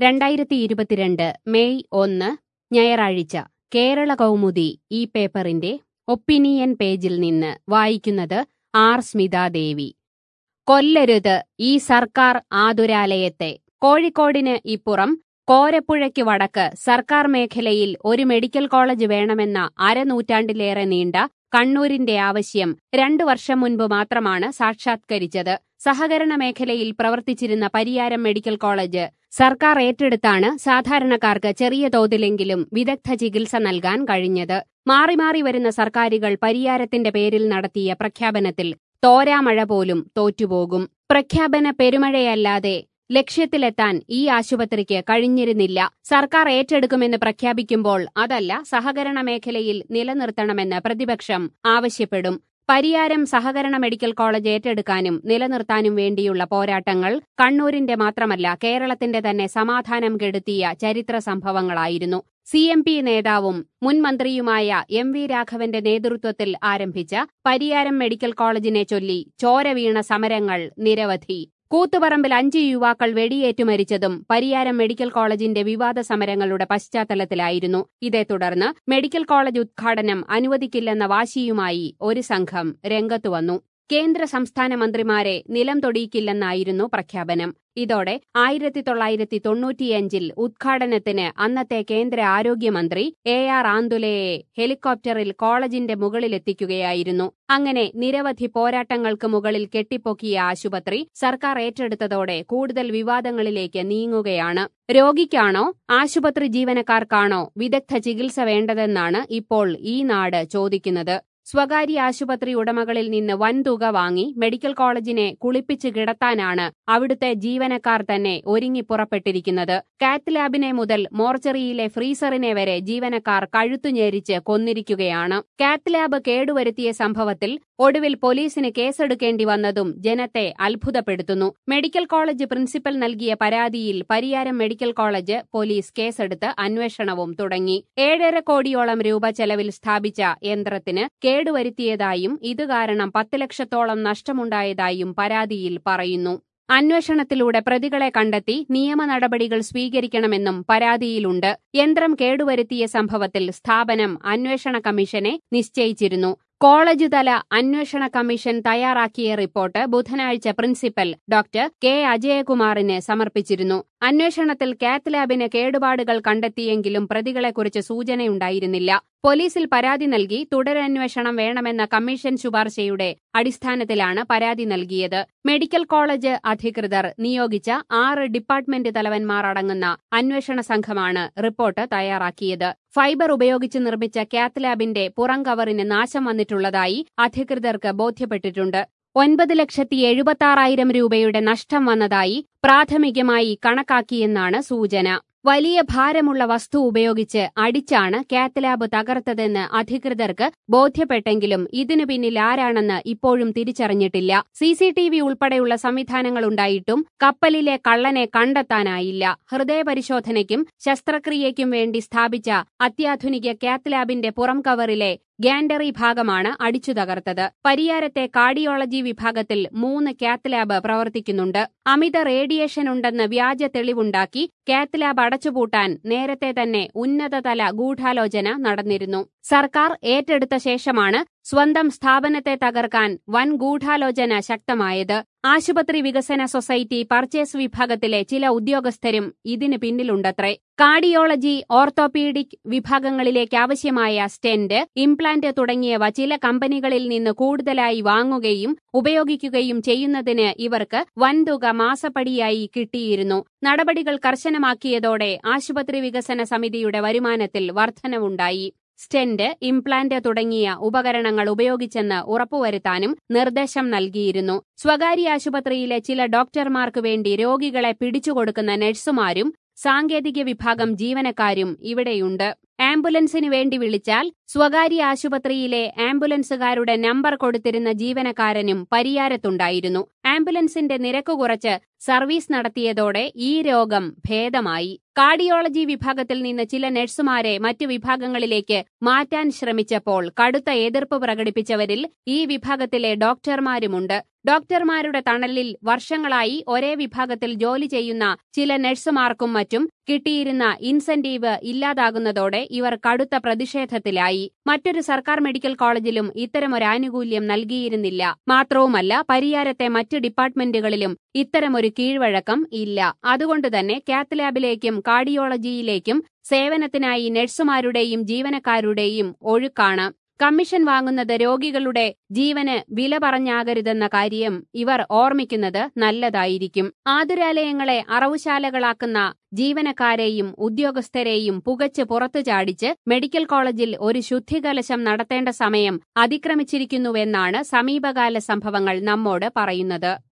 രണ്ടായിരത്തി ഇരുപത്തിരണ്ട് മെയ് ഒന്ന് ഞായറാഴ്ച കേരള കൗമുദി ഈ പേപ്പറിന്റെ ഒപ്പീനിയൻ പേജിൽ നിന്ന് വായിക്കുന്നത് ആർ സ്മിതാദേവി കൊല്ലരുത് ഈ സർക്കാർ ആതുരാലയത്തെ കോഴിക്കോടിന് ഇപ്പുറം കോരപ്പുഴയ്ക്ക് വടക്ക് സർക്കാർ മേഖലയിൽ ഒരു മെഡിക്കൽ കോളേജ് വേണമെന്ന അരനൂറ്റാണ്ടിലേറെ നീണ്ട കണ്ണൂരിന്റെ ആവശ്യം രണ്ടു വർഷം മുൻപ് മാത്രമാണ് സാക്ഷാത്കരിച്ചത് സഹകരണ മേഖലയിൽ പ്രവർത്തിച്ചിരുന്ന പരിയാരം മെഡിക്കൽ കോളേജ് സർക്കാർ ഏറ്റെടുത്താണ് സാധാരണക്കാർക്ക് ചെറിയ തോതിലെങ്കിലും വിദഗ്ധ ചികിത്സ നൽകാൻ കഴിഞ്ഞത് മാറി മാറി വരുന്ന സർക്കാരുകൾ പരിയാരത്തിന്റെ പേരിൽ നടത്തിയ പ്രഖ്യാപനത്തിൽ തോരാമഴ പോലും തോറ്റുപോകും പ്രഖ്യാപന പെരുമഴയല്ലാതെ ലക്ഷ്യത്തിലെത്താൻ ഈ ആശുപത്രിക്ക് കഴിഞ്ഞിരുന്നില്ല സർക്കാർ ഏറ്റെടുക്കുമെന്ന് പ്രഖ്യാപിക്കുമ്പോൾ അതല്ല സഹകരണ മേഖലയിൽ നിലനിർത്തണമെന്ന് പ്രതിപക്ഷം ആവശ്യപ്പെടും പരിയാരം സഹകരണ മെഡിക്കൽ കോളേജ് ഏറ്റെടുക്കാനും നിലനിർത്താനും വേണ്ടിയുള്ള പോരാട്ടങ്ങൾ കണ്ണൂരിന്റെ മാത്രമല്ല കേരളത്തിന്റെ തന്നെ സമാധാനം കെടുത്തിയ ചരിത്ര സംഭവങ്ങളായിരുന്നു സി എം പി നേതാവും മുൻ മന്ത്രിയുമായ എം വി രാഘവന്റെ നേതൃത്വത്തിൽ ആരംഭിച്ച പരിയാരം മെഡിക്കൽ കോളേജിനെ ചൊല്ലി ചോര വീണ സമരങ്ങൾ നിരവധി കൂത്തുപറമ്പിൽ അഞ്ച് യുവാക്കൾ വെടിയേറ്റു മരിച്ചതും പരിയാരം മെഡിക്കൽ കോളേജിന്റെ വിവാദ സമരങ്ങളുടെ പശ്ചാത്തലത്തിലായിരുന്നു ഇതേ തുടർന്ന് മെഡിക്കൽ കോളേജ് ഉദ്ഘാടനം അനുവദിക്കില്ലെന്ന വാശിയുമായി ഒരു സംഘം രംഗത്തുവന്നു കേന്ദ്ര സംസ്ഥാന മന്ത്രിമാരെ നിലം തൊടിയിക്കില്ലെന്നായിരുന്നു പ്രഖ്യാപനം ഇതോടെ ആയിരത്തി തൊള്ളായിരത്തി തൊണ്ണൂറ്റിയഞ്ചിൽ ഉദ്ഘാടനത്തിന് അന്നത്തെ കേന്ദ്ര ആരോഗ്യമന്ത്രി എ ആർ ആന്തുലയെ ഹെലികോപ്റ്ററിൽ കോളേജിന്റെ മുകളിലെത്തിക്കുകയായിരുന്നു അങ്ങനെ നിരവധി പോരാട്ടങ്ങൾക്ക് മുകളിൽ കെട്ടിപ്പൊക്കിയ ആശുപത്രി സർക്കാർ ഏറ്റെടുത്തതോടെ കൂടുതൽ വിവാദങ്ങളിലേക്ക് നീങ്ങുകയാണ് രോഗിക്കാണോ ആശുപത്രി ജീവനക്കാർക്കാണോ വിദഗ്ധ ചികിത്സ വേണ്ടതെന്നാണ് ഇപ്പോൾ ഈ നാട് ചോദിക്കുന്നത് സ്വകാര്യ ആശുപത്രി ഉടമകളിൽ നിന്ന് വൻതുക വാങ്ങി മെഡിക്കൽ കോളേജിനെ കുളിപ്പിച്ച് കിടത്താനാണ് അവിടുത്തെ ജീവനക്കാർ തന്നെ ഒരുങ്ങി പുറപ്പെട്ടിരിക്കുന്നത് കാത്ത് ലാബിനെ മുതൽ മോർച്ചറിയിലെ ഫ്രീസറിനെ വരെ ജീവനക്കാർ കഴുത്തുഞേരിച്ച് കൊന്നിരിക്കുകയാണ് കാത്ത് ലാബ് കേടുവരുത്തിയ സംഭവത്തിൽ ഒടുവിൽ പോലീസിന് കേസെടുക്കേണ്ടി വന്നതും ജനത്തെ അത്ഭുതപ്പെടുത്തുന്നു മെഡിക്കൽ കോളേജ് പ്രിൻസിപ്പൽ നൽകിയ പരാതിയിൽ പരിയാരം മെഡിക്കൽ കോളേജ് പോലീസ് കേസെടുത്ത് അന്വേഷണവും തുടങ്ങി ഏഴര കോടിയോളം രൂപ ചെലവിൽ സ്ഥാപിച്ച യന്ത്രത്തിന് കേടുവരുത്തിയതായും ഇതുകാരണം പത്ത് ലക്ഷത്തോളം നഷ്ടമുണ്ടായതായും പരാതിയിൽ പറയുന്നു അന്വേഷണത്തിലൂടെ പ്രതികളെ കണ്ടെത്തി നിയമ നടപടികൾ സ്വീകരിക്കണമെന്നും പരാതിയിലുണ്ട് യന്ത്രം കേടുവരുത്തിയ സംഭവത്തിൽ സ്ഥാപനം അന്വേഷണ കമ്മീഷനെ നിശ്ചയിച്ചിരുന്നു കോളേജ് തല അന്വേഷണ കമ്മീഷൻ തയ്യാറാക്കിയ റിപ്പോർട്ട് ബുധനാഴ്ച പ്രിൻസിപ്പൽ ഡോക്ടർ കെ അജയകുമാറിന് സമർപ്പിച്ചിരുന്നു അന്വേഷണത്തിൽ കാത്ത് ലാബിന് കേടുപാടുകൾ കണ്ടെത്തിയെങ്കിലും പ്രതികളെക്കുറിച്ച് സൂചനയുണ്ടായിരുന്നില്ല പോലീസിൽ പരാതി നൽകി തുടരന്വേഷണം വേണമെന്ന കമ്മീഷൻ ശുപാർശയുടെ അടിസ്ഥാനത്തിലാണ് പരാതി നൽകിയത് മെഡിക്കൽ കോളേജ് അധികൃതർ നിയോഗിച്ച ആറ് ഡിപ്പാർട്ട്മെന്റ് തലവന്മാർ അടങ്ങുന്ന അന്വേഷണ സംഘമാണ് റിപ്പോർട്ട് തയ്യാറാക്കിയത് ഫൈബർ ഉപയോഗിച്ച് നിർമ്മിച്ച കാത്ത് ലാബിന്റെ പുറംകവറിന് നാശം വന്നിട്ടുള്ളതായി അധികൃതർക്ക് ബോധ്യപ്പെട്ടിട്ടുണ്ട് ഒൻപത് ലക്ഷത്തി എഴുപത്താറായിരം രൂപയുടെ നഷ്ടം വന്നതായി പ്രാഥമികമായി കണക്കാക്കിയെന്നാണ് സൂചന വലിയ ഭാരമുള്ള വസ്തു ഉപയോഗിച്ച് അടിച്ചാണ് കാത്ത് ലാബ് തകർത്തതെന്ന് അധികൃതർക്ക് ബോധ്യപ്പെട്ടെങ്കിലും ഇതിനു പിന്നിൽ ആരാണെന്ന് ഇപ്പോഴും തിരിച്ചറിഞ്ഞിട്ടില്ല സിസിടിവി ഉൾപ്പെടെയുള്ള സംവിധാനങ്ങളുണ്ടായിട്ടും കപ്പലിലെ കള്ളനെ കണ്ടെത്താനായില്ല ഹൃദയപരിശോധനയ്ക്കും ശസ്ത്രക്രിയയ്ക്കും വേണ്ടി സ്ഥാപിച്ച അത്യാധുനിക കാത്ത് ലാബിന്റെ പുറം കവറിലെ ഗാൻഡറി ഭാഗമാണ് അടിച്ചു തകർത്തത് പരിയാരത്തെ കാർഡിയോളജി വിഭാഗത്തിൽ മൂന്ന് കാത്ത് ലാബ് പ്രവർത്തിക്കുന്നുണ്ട് അമിത റേഡിയേഷൻ ഉണ്ടെന്ന് വ്യാജ തെളിവുണ്ടാക്കി കാത്ത് ലാബ് അടച്ചുപൂട്ടാൻ നേരത്തെ തന്നെ ഉന്നതതല ഗൂഢാലോചന നടന്നിരുന്നു സർക്കാർ ഏറ്റെടുത്ത ശേഷമാണ് സ്വന്തം സ്ഥാപനത്തെ തകർക്കാൻ വൻ ഗൂഢാലോചന ശക്തമായത് ആശുപത്രി വികസന സൊസൈറ്റി പർച്ചേസ് വിഭാഗത്തിലെ ചില ഉദ്യോഗസ്ഥരും ഇതിന് പിന്നിലുണ്ടത്രേ കാർഡിയോളജി ഓർത്തോപീഡിക് വിഭാഗങ്ങളിലേക്ക് ആവശ്യമായ സ്റ്റെന്റ് ഇംപ്ലാന്റ് തുടങ്ങിയവ ചില കമ്പനികളിൽ നിന്ന് കൂടുതലായി വാങ്ങുകയും ഉപയോഗിക്കുകയും ചെയ്യുന്നതിന് ഇവർക്ക് വൻതുക മാസപ്പടിയായി കിട്ടിയിരുന്നു നടപടികൾ കർശനമാക്കിയതോടെ ആശുപത്രി വികസന സമിതിയുടെ വരുമാനത്തിൽ വർധനവുണ്ടായി സ്റ്റെന്റ് ഇംപ്ലാന്റ് തുടങ്ങിയ ഉപകരണങ്ങൾ ഉപയോഗിച്ചെന്ന് ഉറപ്പുവരുത്താനും നിർദ്ദേശം നൽകിയിരുന്നു സ്വകാര്യ ആശുപത്രിയിലെ ചില ഡോക്ടർമാർക്ക് വേണ്ടി രോഗികളെ പിടിച്ചുകൊടുക്കുന്ന നഴ്സുമാരും സാങ്കേതിക വിഭാഗം ജീവനക്കാരും ഇവിടെയുണ്ട് ആംബുലൻസിന് വേണ്ടി വിളിച്ചാൽ സ്വകാര്യ ആശുപത്രിയിലെ ആംബുലൻസുകാരുടെ നമ്പർ കൊടുത്തിരുന്ന ജീവനക്കാരനും പരിയാരത്തുണ്ടായിരുന്നു ആംബുലൻസിന്റെ നിരക്ക് കുറച്ച് സർവീസ് നടത്തിയതോടെ ഈ രോഗം ഭേദമായി കാർഡിയോളജി വിഭാഗത്തിൽ നിന്ന് ചില നഴ്സുമാരെ മറ്റു വിഭാഗങ്ങളിലേക്ക് മാറ്റാൻ ശ്രമിച്ചപ്പോൾ കടുത്ത എതിർപ്പ് പ്രകടിപ്പിച്ചവരിൽ ഈ വിഭാഗത്തിലെ ഡോക്ടർമാരുമുണ്ട് ഡോക്ടർമാരുടെ തണലിൽ വർഷങ്ങളായി ഒരേ വിഭാഗത്തിൽ ജോലി ചെയ്യുന്ന ചില നഴ്സുമാർക്കും മറ്റും കിട്ടിയിരുന്ന ഇൻസെന്റീവ് ഇല്ലാതാകുന്നതോടെ ഇവർ കടുത്ത പ്രതിഷേധത്തിലായി മറ്റൊരു സർക്കാർ മെഡിക്കൽ കോളേജിലും ഇത്തരമൊരു ആനുകൂല്യം നൽകിയിരുന്നില്ല മാത്രവുമല്ല പരിയാരത്തെ മറ്റ് ഡിപ്പാർട്ട്മെന്റുകളിലും ഇത്തരമൊരു കീഴ്വഴക്കം ഇല്ല അതുകൊണ്ടുതന്നെ കാത്ത് ലാബിലേക്കും കാർഡിയോളജിയിലേക്കും സേവനത്തിനായി നഴ്സുമാരുടെയും ജീവനക്കാരുടെയും ഒഴുക്കാണ് കമ്മീഷൻ വാങ്ങുന്നത് രോഗികളുടെ ജീവന് വില പറഞ്ഞാകരുതെന്ന കാര്യം ഇവർ ഓർമ്മിക്കുന്നത് നല്ലതായിരിക്കും ആതുരാലയങ്ങളെ അറവുശാലകളാക്കുന്ന ജീവനക്കാരെയും ഉദ്യോഗസ്ഥരെയും പുകച്ച് പുറത്തു ചാടിച്ച് മെഡിക്കൽ കോളേജിൽ ഒരു ശുദ്ധികലശം നടത്തേണ്ട സമയം അതിക്രമിച്ചിരിക്കുന്നുവെന്നാണ് സമീപകാല സംഭവങ്ങൾ നമ്മോട് പറയുന്നത്